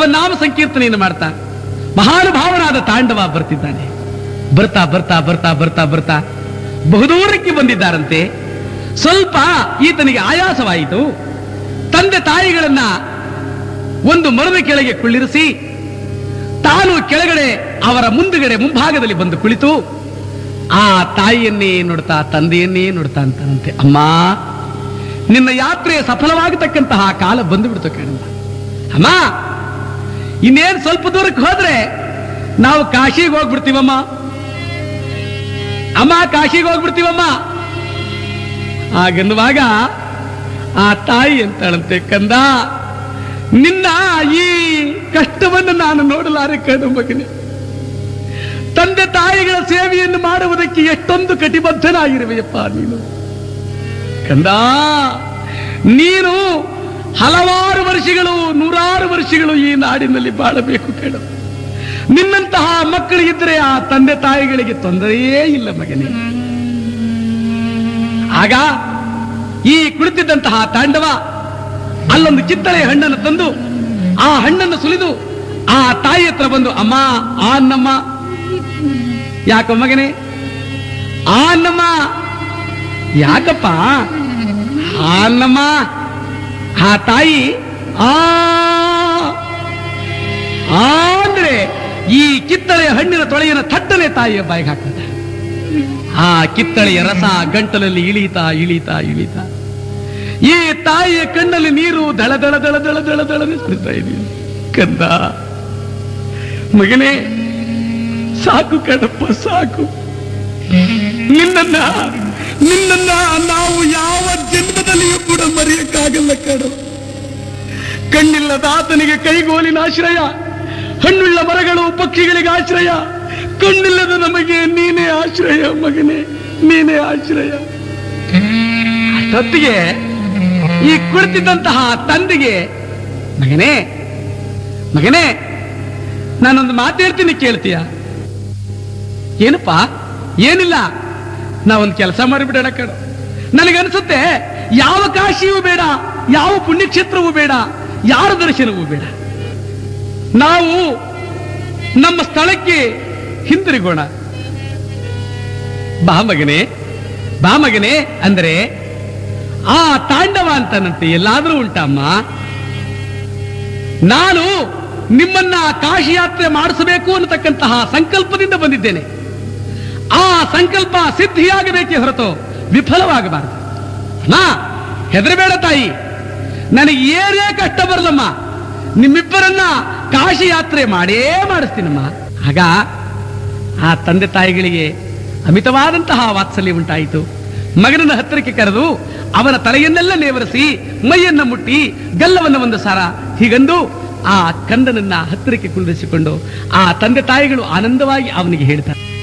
ಭಗವನ್ನಾಮ ಸಂಕೀರ್ತನೆಯನ್ನು ಮಾಡ್ತಾ ಮಹಾನುಭಾವನಾದ ತಾಂಡವ ಬರ್ತಿದ್ದಾನೆ ಬರ್ತಾ ಬರ್ತಾ ಬರ್ತಾ ಬರ್ತಾ ಬರ್ತಾ ಬಹುದೂರಕ್ಕೆ ಬಂದಿದ್ದಾರಂತೆ ಸ್ವಲ್ಪ ಈತನಿಗೆ ಆಯಾಸವಾಯಿತು ತಂದೆ ತಾಯಿಗಳನ್ನ ಒಂದು ಮರದ ಕೆಳಗೆ ಕುಳ್ಳಿರಿಸಿ ತಾನು ಕೆಳಗಡೆ ಅವರ ಮುಂದುಗಡೆ ಮುಂಭಾಗದಲ್ಲಿ ಬಂದು ಕುಳಿತು ಆ ತಾಯಿಯನ್ನೇ ನೋಡ್ತಾ ತಂದೆಯನ್ನೇ ನೋಡ್ತಾ ಅಂತಾನಂತೆ ಅಮ್ಮ ನಿನ್ನ ಯಾತ್ರೆ ಸಫಲವಾಗತಕ್ಕಂತಹ ಕಾಲ ಬಂದು ಬಿಡ್ತು ಕಣಮ್ಮ ಅಮ್ಮ ಇನ್ನೇನ್ ಸ್ವಲ್ಪ ದೂರಕ್ಕೆ ಹೋದ್ರೆ ನಾವು ಕಾಶಿಗೆ ಹೋಗ್ಬಿಡ್ತೀವಮ್ಮ ಅಮ್ಮ ಕಾಶಿಗೆ ಹೋಗ್ಬಿಡ್ತೀವಮ್ಮ ಹಾಗನ್ನುವಾಗ ಆ ತಾಯಿ ಅಂತಾಳಂತೆ ಕಂದ ನಿನ್ನ ಈ ಕಷ್ಟವನ್ನು ನಾನು ನೋಡಲಾರೆ ಕಣ್ಣು ಮಗನೇ ತಂದೆ ತಾಯಿಗಳ ಸೇವೆಯನ್ನು ಮಾಡುವುದಕ್ಕೆ ಎಷ್ಟೊಂದು ಕಟಿಬದ್ಧನಾಗಿರುವೆಯಪ್ಪ ನೀನು ಕಂದ ನೀನು ಹಲವಾರು ವರ್ಷಗಳು ನೂರಾರು ವರ್ಷಗಳು ಈ ನಾಡಿನಲ್ಲಿ ಬಾಳಬೇಕು ಕಣ ನಿನ್ನಂತಹ ಮಕ್ಕಳಿಗಿದ್ರೆ ಆ ತಂದೆ ತಾಯಿಗಳಿಗೆ ತೊಂದರೆಯೇ ಇಲ್ಲ ಮಗನೇ ಆಗ ಈ ಕುಳಿತಿದ್ದಂತಹ ತಾಂಡವ ಅಲ್ಲೊಂದು ಕಿತ್ತಳೆ ಹಣ್ಣನ್ನು ತಂದು ಆ ಹಣ್ಣನ್ನು ಸುಲಿದು ಆ ತಾಯಿ ಹತ್ರ ಬಂದು ಅಮ್ಮ ಆ ಅನ್ನಮ್ಮ ಯಾಕ ಮಗನೇ ಆ ಅನ್ನಮ್ಮ ಯಾಕಪ್ಪ ಆ ಅನ್ನಮ್ಮ ಆ ತಾಯಿ ಆ ಆ ಅಂದ್ರೆ ಈ ಕಿತ್ತಳೆಯ ಹಣ್ಣಿನ ತೊಳೆಯನ್ನು ಥಟ್ಟನೆ ತಾಯಿಯ ಬಾಯಿಗೆ ಹಾಕ್ತದೆ ಆ ಕಿತ್ತಳೆಯ ರಸ ಗಂಟಲಲ್ಲಿ ಇಳೀತಾ ಇಳೀತಾ ಇಳೀತಾ ಈ ತಾಯಿಯ ಕಣ್ಣಲ್ಲಿ ನೀರು ದಳ ದಳ ದಳ ದಳ ದಳ ದಳ ಸುರಿತಾ ಇದೆಯಾ ಕಂದ ಮಗನೇ ಸಾಕು ಕಣಪ್ಪ ಸಾಕು ನಿನ್ನನ್ನ ನಿನ್ನನ್ನ ನಾವು ಯಾವ ಜನ್ಮದಲ್ಲಿಯೂ ಕೂಡ ಮರೆಯಕ್ಕಾಗಲ್ಲ ಕಣೋ ಕಣ್ಣಿಲ್ಲದ ಆತನಿಗೆ ಕೈಗೋಲಿನ ಆಶ್ರಯ ಹಣ್ಣುಳ್ಳ ಮರಗಳು ಪಕ್ಷಿಗಳಿಗೆ ಆಶ್ರಯ ಕಣ್ಣಿಲ್ಲದ ನಮಗೆ ನೀನೇ ಆಶ್ರಯ ಮಗನೇ ನೀನೇ ಆಶ್ರಯ ಅಷ್ಟೊತ್ತಿಗೆ ಈ ಕುಳಿತಿದ್ದಂತಹ ತಂದೆಗೆ ಮಗನೇ ಮಗನೇ ನಾನೊಂದು ಮಾತೇಳ್ತೀನಿ ಕೇಳ್ತೀಯ ಏನಪ್ಪ ಏನಿಲ್ಲ ನಾವೊಂದು ಕೆಲಸ ಮಾಡಿಬಿಡೋಣ ಕಣ ನನಗನ್ಸುತ್ತೆ ಯಾವ ಕಾಶಿಯೂ ಬೇಡ ಯಾವ ಪುಣ್ಯಕ್ಷೇತ್ರವೂ ಬೇಡ ಯಾರ ದರ್ಶನವೂ ಬೇಡ ನಾವು ನಮ್ಮ ಸ್ಥಳಕ್ಕೆ ಹಿಂತಿರುಗೋಣ ಬಾ ಮಗನೇ ಬಾ ಮಗನೇ ಅಂದ್ರೆ ಆ ತಾಂಡವ ಅಂತಾನಂತೆ ಎಲ್ಲಾದ್ರೂ ಉಂಟಮ್ಮ ನಾನು ನಿಮ್ಮನ್ನ ಕಾಶಿ ಯಾತ್ರೆ ಮಾಡಿಸಬೇಕು ಅನ್ನತಕ್ಕಂತಹ ಸಂಕಲ್ಪದಿಂದ ಬಂದಿದ್ದೇನೆ ಆ ಸಂಕಲ್ಪ ಸಿದ್ಧಿಯಾಗಬೇಕೇ ಹೊರತು ವಿಫಲವಾಗಬಾರದು ಅಮ್ಮ ಹೆದರಬೇಡ ತಾಯಿ ನನಗೆ ಏನೇ ಕಷ್ಟ ಬರಲಮ್ಮ ನಿಮ್ಮಿಬ್ಬರನ್ನ ಕಾಶಿ ಯಾತ್ರೆ ಮಾಡೇ ಮಾಡಿಸ್ತೀನಮ್ಮ ಆಗ ಆ ತಂದೆ ತಾಯಿಗಳಿಗೆ ಅಮಿತವಾದಂತಹ ವಾತ್ಸಲ್ಯ ಉಂಟಾಯಿತು ಮಗನನ್ನ ಹತ್ತಿರಕ್ಕೆ ಕರೆದು ಅವನ ತಲೆಯನ್ನೆಲ್ಲ ನೇವರಿಸಿ ಮೈಯನ್ನ ಮುಟ್ಟಿ ಗಲ್ಲವನ್ನ ಒಂದು ಸಾರ ಹೀಗಂದು ಆ ಕಂದನನ್ನ ಹತ್ತಿರಕ್ಕೆ ಕುಳ್ಳಿರಿಸಿಕೊಂಡು ಆ ತಂದೆ ತಾಯಿಗಳು ಆನಂದವಾಗಿ ಅವನಿಗೆ ಹೇಳ್ತಾರೆ